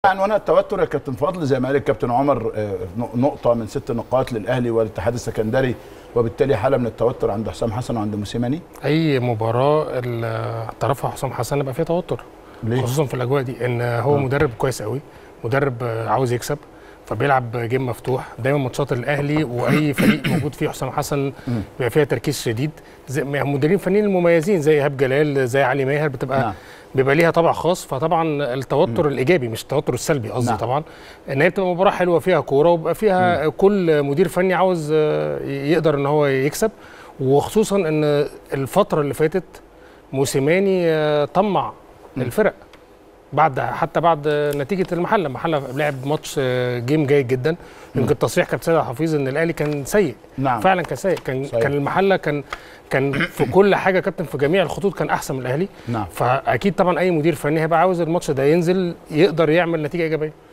عنوان التوتر يا كابتن فضل زي ما قال الكابتن عمر آه، نقطة من ست نقاط للأهلي والاتحاد السكندري وبالتالي حالة من التوتر عند حسام حسن وعند موسيماني اي مباراه ال- طرفها حسام حسن يبقى فيها توتر ليه؟ خصوصا في الاجواء دي ان هو مدرب كويس قوي مدرب آه، عاوز يكسب فبيلعب جيم مفتوح دايما ماتشات الاهلي واي فريق موجود فيه حسام حسن بيبقى فيها تركيز شديد زي مديرين فنيين المميزين زي ايهاب جلال زي علي ماهر بتبقى نعم. نعم. بيبقى ليها طابع خاص فطبعا التوتر الايجابي مش التوتر السلبي قصدي نعم. نعم. طبعا ان هي بتبقى مباراه حلوه فيها كوره وبيبقى فيها كل مدير فني عاوز آه، يقدر ان هو يكسب وخصوصا ان الفتره اللي فاتت موسيماني آه، طمع الفرق بعد حتى بعد نتيجه المحله المحله لعب ماتش آه، جيم جيد جدا يمكن التصريح كابتن سيد حفيظ ان الاهلي كان سيء نعم. فعلا كان سيء كان صحيح. كان المحله كان كان في كل حاجه كابتن في جميع الخطوط كان احسن من الاهلي نعم. فاكيد طبعا اي مدير فني هيبقى عاوز الماتش ده ينزل يقدر يعمل نتيجه ايجابيه